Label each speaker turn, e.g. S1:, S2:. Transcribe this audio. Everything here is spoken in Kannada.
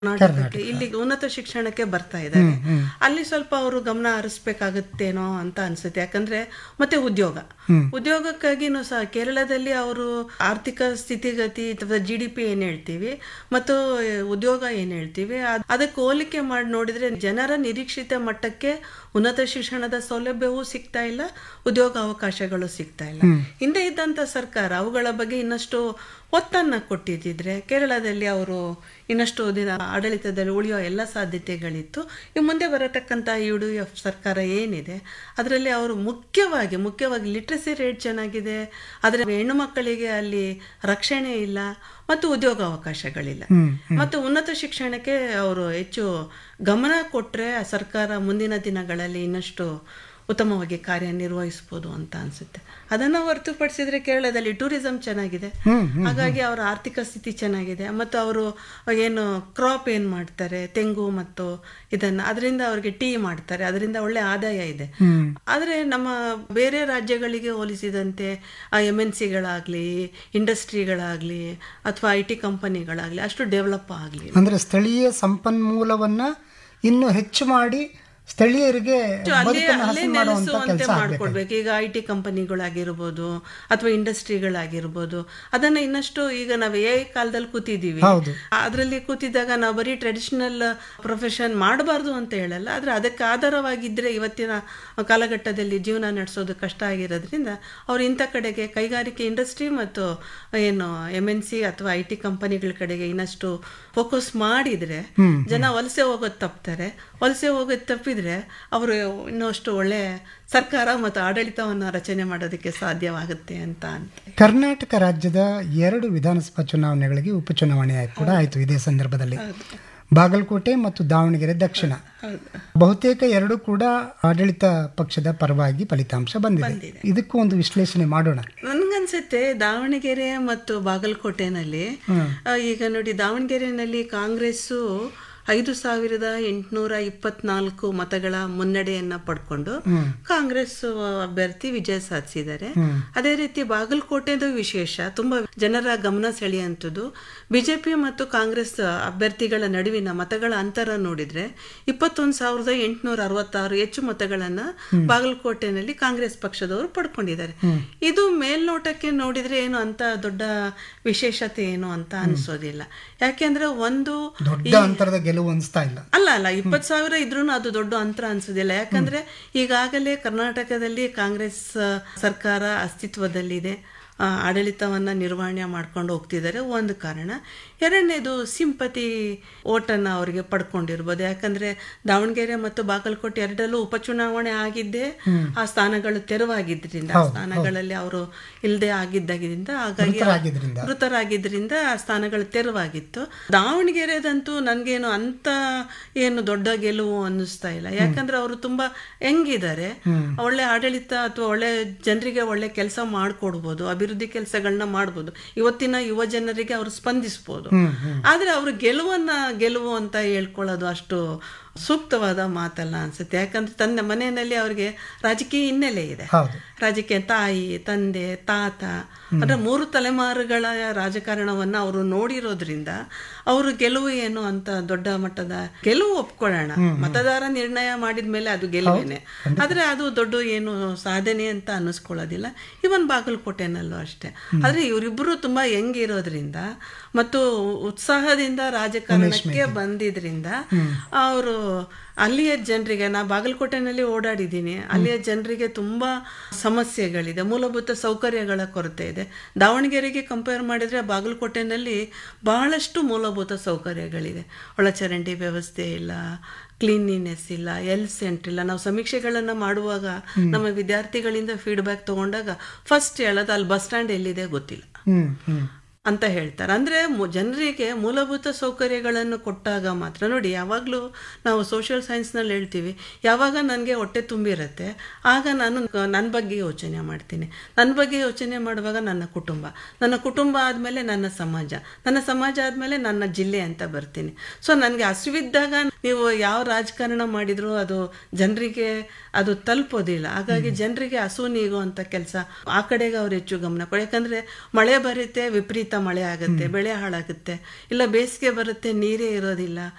S1: ಕರ್ನಾಟಕಕ್ಕೆ ಇಲ್ಲಿ ಉನ್ನತ ಶಿಕ್ಷಣಕ್ಕೆ ಬರ್ತಾ ಇದ್ದಾರೆ ಅಲ್ಲಿ ಸ್ವಲ್ಪ ಅವರು ಗಮನ ಹರಿಸ್ಬೇಕಾಗತ್ತೇನೋ ಅಂತ ಅನ್ಸುತ್ತೆ ಯಾಕಂದ್ರೆ ಮತ್ತೆ ಉದ್ಯೋಗ ಉದ್ಯೋಗಕ್ಕಾಗಿನೂ ಸಹ ಕೇರಳದಲ್ಲಿ ಅವರು ಆರ್ಥಿಕ ಸ್ಥಿತಿಗತಿ ಅಥವಾ ಜಿ ಡಿ ಪಿ ಏನ್ ಹೇಳ್ತೀವಿ ಮತ್ತು ಉದ್ಯೋಗ ಏನ್ ಹೇಳ್ತೀವಿ ಅದ್- ಅದಕ್ಕೆ ಹೋಲಿಕೆ ಮಾಡಿ ನೋಡಿದ್ರೆ ಜನರ ನಿರೀಕ್ಷಿತ ಮಟ್ಟಕ್ಕೆ ಉನ್ನತ ಶಿಕ್ಷಣದ ಸೌಲಭ್ಯವೂ ಸಿಗ್ತಾ ಇಲ್ಲ ಉದ್ಯೋಗ ಅವಕಾಶಗಳು ಸಿಗ್ತಾ ಇಲ್ಲ ಹಿಂದೆ ಇದ್ದಂತ ಸರ್ಕಾರ ಅವುಗಳ ಬಗ್ಗೆ ಇನ್ನಷ್ಟು ಒತ್ತನ್ನ ಕೊಟ್ಟಿದ್ದಿದ್ರೆ ಕೇರಳದಲ್ಲಿ ಅವರು ಇನ್ನಷ್ಟು ದಿನ ಆಡಳಿತದಲ್ಲಿ ಉಳಿಯೋ ಎಲ್ಲ ಸಾಧ್ಯತೆಗಳಿತ್ತು ಈ ಮುಂದೆ ಬರತಕ್ಕಂಥ ಯು ಡಿ ಎಫ್ ಸರ್ಕಾರ ಏನಿದೆ ಅದರಲ್ಲಿ ಅವರು ಮುಖ್ಯವಾಗಿ ಮುಖ್ಯವಾಗಿ ಲಿಟ್ರಸಿ ರೇಟ್ ಚೆನ್ನಾಗಿದೆ ಆದರೆ ಹೆಣ್ಣು ಮಕ್ಕಳಿಗೆ ಅಲ್ಲಿ ರಕ್ಷಣೆ ಇಲ್ಲ ಮತ್ತು ಉದ್ಯೋಗ ಅವಕಾಶಗಳಿಲ್ಲ ಮತ್ತು ಉನ್ನತ ಶಿಕ್ಷಣಕ್ಕೆ ಅವರು ಹೆಚ್ಚು ಗಮನ ಕೊಟ್ಟರೆ ಸರ್ಕಾರ ಮುಂದಿನ ದಿನಗಳಲ್ಲಿ ಇನ್ನಷ್ಟು ಉತ್ತಮವಾಗಿ ಕಾರ್ಯನಿರ್ವಹಿಸ್ಬೋದು ಅಂತ ಅನ್ಸುತ್ತೆ ಅದನ್ನ ಹೊರತುಪಡಿಸಿದ್ರೆ ಕೇರಳದಲ್ಲಿ ಟೂರಿಸಂ ಚೆನ್ನಾಗಿದೆ ಹಾಗಾಗಿ ಅವರ ಆರ್ಥಿಕ ಸ್ಥಿತಿ ಚೆನ್ನಾಗಿದೆ ಮತ್ತು ಅವರು ಏನು ಕ್ರಾಪ್ ಏನ್ ಮಾಡ್ತಾರೆ ತೆಂಗು ಮತ್ತು ಇದನ್ನ ಅದರಿಂದ ಅವ್ರಿಗೆ ಟೀ ಮಾಡ್ತಾರೆ ಅದರಿಂದ ಒಳ್ಳೆ ಆದಾಯ ಇದೆ ಆದ್ರೆ ನಮ್ಮ ಬೇರೆ ರಾಜ್ಯಗಳಿಗೆ ಹೋಲಿಸಿದಂತೆ ಎಮ್ ಎನ್ ಸಿಗಳಾಗ್ಲಿ ಇಂಡಸ್ಟ್ರಿಗಳಾಗ್ಲಿ ಅಥವಾ ಐ ಟಿ ಕಂಪನಿಗಳಾಗ್ಲಿ ಅಷ್ಟು ಡೆವಲಪ್ ಆಗಲಿ
S2: ಅಂದ್ರೆ ಸ್ಥಳೀಯ ಸಂಪನ್ಮೂಲವನ್ನ ಇನ್ನು ಹೆಚ್ಚು ಮಾಡಿ ಸ್ಥಳೀಯರಿಗೆ
S1: ಅಲ್ಲೇ
S2: ಬದುಕನ್ನು
S1: ಅಲ್ಲೇ
S2: ಹಸನು ಮಾಡುವಂತ
S1: ನೆಲೆಸುವಂತೆ
S2: ಕೆಲಸ ಆಗ್ಬೇಕು
S1: ಮಾಡ್ಕೊಡ್ಬೇಕು ಈಗ ಐ ಟಿ ಕಂಪನಿಗಳಾಗಿರ್ಬೋದು ಅಥವಾ ಇಂಡಸ್ಟ್ರಿಗಳಾಗಿರ್ಬೋದು ಅದನ್ನ ಇನ್ನಷ್ಟು ಈಗ ನಾವು ಎ ಕಾಲದಲ್ಲಿ ಕೂತಿದ್ದೀವಿ
S2: ಹೌದು.
S1: ಅದರಲ್ಲಿ ಕೂತಿದ್ದಾಗ ನಾವು ಬರೀ ಟ್ರೆಡಿಷನಲ್ ಪ್ರೊಫೆಷನ್ ಮಾಡಬಾರ್ದು ಅಂತ ಹೇಳಲ್ಲ ಆದ್ರೆ ಅದಕ್ಕೆ ಆಧಾರವಾಗಿದ್ರೆ ಇವತ್ತಿನ ಕಾಲಘಟ್ಟದಲ್ಲಿ ಜೀವನ ನಡೆಸೋದು ಕಷ್ಟ ಆಗಿರೋದ್ರಿಂದ ಅವ್ರು ಇಂಥ ಕಡೆಗೆ ಕೈಗಾರಿಕೆ ಇಂಡಸ್ಟ್ರಿ ಮತ್ತು ಏನು ಎಮ್ ಎನ್ ಸಿ ಅಥವಾ ಐ ಟಿ ಕಂಪನಿಗಳ ಕಡೆಗೆ ಇನ್ನಷ್ಟು ಫೋಕಸ್ ಮಾಡಿದ್ರೆ ಜನ ವಲಸೆ ಹೋಗೋದು ತಪ್ತಾರೆ ವಲಸೆ ಹೋಗೋದು ತಪ್ಪಿದ್ರೆ ಅವರು ಇನ್ನಷ್ಟು ಒಳ್ಳೆ ಸರ್ಕಾರ ಮತ್ತು ಆಡಳಿತವನ್ನು ರಚನೆ ಮಾಡೋದಕ್ಕೆ ಸಾಧ್ಯವಾಗುತ್ತೆ ಅಂತ ಅಂತ
S2: ಕರ್ನಾಟಕ ರಾಜ್ಯದ ಎರಡು ವಿಧಾನಸಭಾ ಚುನಾವಣೆಗಳಿಗೆ ಉಪಚುನಾವಣೆ ಆಯ್ತು ಕೂಡ ಆಯ್ತು ಇದೇ ಸಂದರ್ಭದಲ್ಲಿ ಬಾಗಲಕೋಟೆ ಮತ್ತು ದಾವಣಗೆರೆ ದಕ್ಷಿಣ ಬಹುತೇಕ ಎರಡು ಕೂಡ ಆಡಳಿತ ಪಕ್ಷದ ಪರವಾಗಿ ಫಲಿತಾಂಶ ಬಂದಿದೆ ಇದಕ್ಕೂ ಒಂದು ವಿಶ್ಲೇಷಣೆ ಮಾಡೋಣ
S1: ನನ್ಗನ್ಸುತ್ತೆ ದಾವಣಗೆರೆ ಮತ್ತು ಬಾಗಲಕೋಟೆನಲ್ಲಿ ಆ, ಈಗ ನೋಡಿ ದಾವಣಗೆರೆನಲ್ಲಿ ಕಾಂಗ್ರೆಸ್ಸು ಐದು ಸಾವಿರದ ಎಂಟುನೂರ ಇಪ್ಪತ್ನಾಲ್ಕು ಮತಗಳ ಮುನ್ನಡೆಯನ್ನ ಪಡ್ಕೊಂಡು ಕಾಂಗ್ರೆಸ್ ಅಭ್ಯರ್ಥಿ ವಿಜಯ ಸಾಧಿಸಿದ್ದಾರೆ ಅದೇ ರೀತಿ ಬಾಗಲಕೋಟೆದು ವಿಶೇಷ ತುಂಬಾ ಜನರ ಗಮನ ಸೆಳೆಯುವಂಥದ್ದು ಬಿಜೆಪಿ ಮತ್ತು ಕಾಂಗ್ರೆಸ್ ಅಭ್ಯರ್ಥಿಗಳ ನಡುವಿನ ಮತಗಳ ಅಂತರ ನೋಡಿದ್ರೆ ಇಪ್ಪತ್ತೊಂದು ಸಾವಿರದ ಎಂಟುನೂರ ಅರವತ್ತಾರು ಹೆಚ್ಚು ಮತಗಳನ್ನ ಬಾಗಲಕೋಟೆನಲ್ಲಿ ಕಾಂಗ್ರೆಸ್ ಪಕ್ಷದವರು ಪಡ್ಕೊಂಡಿದ್ದಾರೆ ಇದು ಮೇಲ್ನೋಟಕ್ಕೆ ನೋಡಿದ್ರೆ ಏನು ಅಂತ ದೊಡ್ಡ ವಿಶೇಷತೆ ಏನು ಅಂತ ಅನ್ಸೋದಿಲ್ಲ ಯಾಕೆಂದ್ರೆ ಒಂದು
S2: ದೊಡ್ಡ ಅಂತರದ ಗೆಲುವು ಅನಿಸ್ತಾ ಇಲ್ಲ
S1: ಅಲ್ಲ ಅಲ್ಲ ಇಪ್ಪತ್ತು ಸಾವಿರ ಇದ್ರೂ ಅದು ದೊಡ್ಡ ಅಂತರ ಅನ್ಸೋದಿಲ್ಲ ಯಾಕಂದ್ರೆ ಈಗಾಗಲೇ ಕರ್ನಾಟಕದಲ್ಲಿ ಕಾಂಗ್ರೆಸ್ ಆ, ಸರ್ಕಾರ ಅಸ್ತಿತ್ವದಲ್ಲಿದೆ ಆ, ಆಡಳಿತವನ್ನ ನಿರ್ವಹಣೆ ಮಾಡ್ಕೊಂಡು ಹೋಗ್ತಿದ್ದಾರೆ ಒಂದು ಕಾರಣ ಎರಡನೇದು ಸಿಂಪತಿ ಓಟನ್ನ ಅವರಿಗೆ ಪಡ್ಕೊಂಡಿರ್ಬೋದು ಯಾಕಂದ್ರೆ ದಾವಣಗೆರೆ ಮತ್ತು ಬಾಗಲಕೋಟೆ ಎರಡರಲ್ಲೂ ಉಪಚುನಾವಣೆ ಆಗಿದ್ದೇ ಆ ಸ್ಥಾನಗಳು ತೆರವಾಗಿದ್ದರಿಂದ ಆ ಸ್ಥಾನಗಳಲ್ಲಿ ಅವರು ಇಲ್ಲದೆ ಆಗಿದ್ದರಿಂದ ಹಾಗಾಗಿ
S2: ಮೃತರಾಗಿದ್ರಿಂದ.
S1: ಮೃತರಾಗಿದ್ರಿಂದ ಆ ಸ್ಥಾನಗಳು ತೆರವಾಗಿತ್ತು ದಾವಣಗೆರೆದಂತೂ ನನ್ಗೇನು ಅಂತ ಏನು ದೊಡ್ಡ ಗೆಲುವು ಅನ್ನಿಸ್ತಾ ಇಲ್ಲ ಯಾಕಂದ್ರೆ ಅವರು ತುಂಬಾ ಹೆಂಗಿದ್ದಾರೆ ಒಳ್ಳೆ ಆಡಳಿತ ಅಥವಾ ಒಳ್ಳೆ ಜನರಿಗೆ ಒಳ್ಳೆ ಕೆಲಸ ಮಾಡ್ಕೊಡ್ಬೋದು ಅಭಿವೃದ್ಧಿ ಕೆಲಸಗಳನ್ನ ಮಾಡ್ಬೋದು ಇವತ್ತಿನ ಯುವ ಜನರಿಗೆ ಅವರು ಸ್ಪಂದಿಸ್ಬೋದು ಆದ್ರೆ ಅವರು ಗೆಲುವನ್ನ ಗೆಲುವು ಅಂತ ಹೇಳ್ಕೊಳ್ಳೋದು ಅಷ್ಟು ಸೂಕ್ತವಾದ ಮಾತಲ್ಲ ಅನ್ಸುತ್ತೆ ಯಾಕಂದ್ರೆ ತನ್ನ ಮನೆಯಲ್ಲಿ ಅವ್ರಿಗೆ ರಾಜಕೀಯ ಹಿನ್ನೆಲೆ ಇದೆ
S2: ಹೌದು
S1: ರಾಜಕೀಯ ತಾಯಿ ತಂದೆ ತಾತ ಅಂದ್ರೆ ಮೂರು ತಲೆಮಾರುಗಳ ರಾಜಕಾರಣವನ್ನ ಅವರು ನೋಡಿರೋದ್ರಿಂದ ಅವರು ಗೆಲುವು ಏನು ಅಂತ ದೊಡ್ಡ ಮಟ್ಟದ ಗೆಲುವು ಒಪ್ಕೊಳ್ಳೋಣ ಮತದಾರ ನಿರ್ಣಯ ಮಾಡಿದ್ಮೇಲೆ ಅದು ಗೆಲುವೇನೆ ಆದ್ರೆ ಅದು ದೊಡ್ಡ ಏನು ಸಾಧನೆ ಅಂತ ಅನ್ನಿಸ್ಕೊಳ್ಳೋದಿಲ್ಲ ಇವನ್ ಬಾಗಲಕೋಟೆನಲ್ಲೂ ಅಷ್ಟೇ ಆದ್ರೆ ಇವರಿಬ್ಬರು ತುಂಬಾ ಹೆಂಗಿರೋದ್ರಿಂದ ಮತ್ತು ಉತ್ಸಾಹದಿಂದ ರಾಜಕಾರಣಕ್ಕೆ ಬಂದಿದ್ರಿಂದ ಅವರು ಅಲ್ಲಿಯ ಜನರಿಗೆ ನಾ ಬಾಗಲಕೋಟೆನಲ್ಲಿ ಓಡಾಡಿದ್ದೀನಿ ಅಲ್ಲಿಯ ಜನರಿಗೆ ತುಂಬಾ ಸಮಸ್ಯೆಗಳಿದೆ ಮೂಲಭೂತ ಸೌಕರ್ಯಗಳ ಕೊರತೆ ಇದೆ ದಾವಣಗೆರೆಗೆ ಕಂಪೇರ್ ಮಾಡಿದ್ರೆ ಬಾಗಲಕೋಟೆನಲ್ಲಿ ಬಹಳಷ್ಟು ಮೂಲಭೂತ ಸೌಕರ್ಯಗಳಿದೆ ಒಳಚರಂಡಿ ವ್ಯವಸ್ಥೆ ಇಲ್ಲ ಕ್ಲೀನಿನೆಸ್ ಇಲ್ಲ ಎಲ್ ಸೆಂಟರ್ ಇಲ್ಲ ನಾವು ಸಮೀಕ್ಷೆಗಳನ್ನ ಮಾಡುವಾಗ ನಮ್ಮ ವಿದ್ಯಾರ್ಥಿಗಳಿಂದ ಫೀಡ್ಬ್ಯಾಕ್ ತಗೊಂಡಾಗ ಫಸ್ಟ್ ಹೇಳೋದು ಅಲ್ಲಿ ಬಸ್ ಸ್ಟ್ಯಾಂಡ್ ಎಲ್ಲಿದೆ ಗೊತ್ತಿಲ್ಲ
S2: ಹ್ಮ್ ಹ್ಮ್
S1: ಅಂತ ಹೇಳ್ತಾರೆ ಅಂದ್ರೆ ಮು- ಜನರಿಗೆ ಮೂಲಭೂತ ಸೌಕರ್ಯಗಳನ್ನು ಕೊಟ್ಟಾಗ ಮಾತ್ರ ನೋಡಿ ಯಾವಾಗಲೂ ನಾವು ಸೋಷಿಯಲ್ ಸೈನ್ಸ್ನಲ್ಲಿ ಹೇಳ್ತೀವಿ ಯಾವಾಗ ನನಗೆ ಹೊಟ್ಟೆ ತುಂಬಿರುತ್ತೆ ಆಗ ನಾನು ನನ್ನ ಬಗ್ಗೆ ಯೋಚನೆ ಮಾಡ್ತೀನಿ ನನ್ನ ಬಗ್ಗೆ ಯೋಚನೆ ಮಾಡುವಾಗ ನನ್ನ ಕುಟುಂಬ ನನ್ನ ಕುಟುಂಬ ಆದಮೇಲೆ ನನ್ನ ಸಮಾಜ ನನ್ನ ಸಮಾಜ ಆದಮೇಲೆ ನನ್ನ ಜಿಲ್ಲೆ ಅಂತ ಬರ್ತೀನಿ ಸೊ ನನಗೆ ಹಸಿವಿದ್ದಾಗ ನೀವು ಯಾವ ರಾಜಕಾರಣ ಮಾಡಿದ್ರು ಅದು ಜನರಿಗೆ ಅದು ತಲುಪೋದಿಲ್ಲ ಹಾಗಾಗಿ ಜನರಿಗೆ ಹಸು ನೀಗುವಂಥ ಕೆಲಸ ಆ ಕಡೆಗೆ ಅವ್ರು ಹೆಚ್ಚು ಗಮನ ಕೊಡಿ ಯಾಕಂದ್ರೆ ಮಳೆ ಬರುತ್ತೆ ವಿಪರೀತ ವಿಪರೀತ ಮಳೆ ಆಗುತ್ತೆ ಬೆಳೆ ಹಾಳಾಗುತ್ತೆ ಇಲ್ಲ ಬೇಸಿಗೆ ಬರುತ್ತೆ ನೀರೇ ಇರೋದಿಲ್ಲ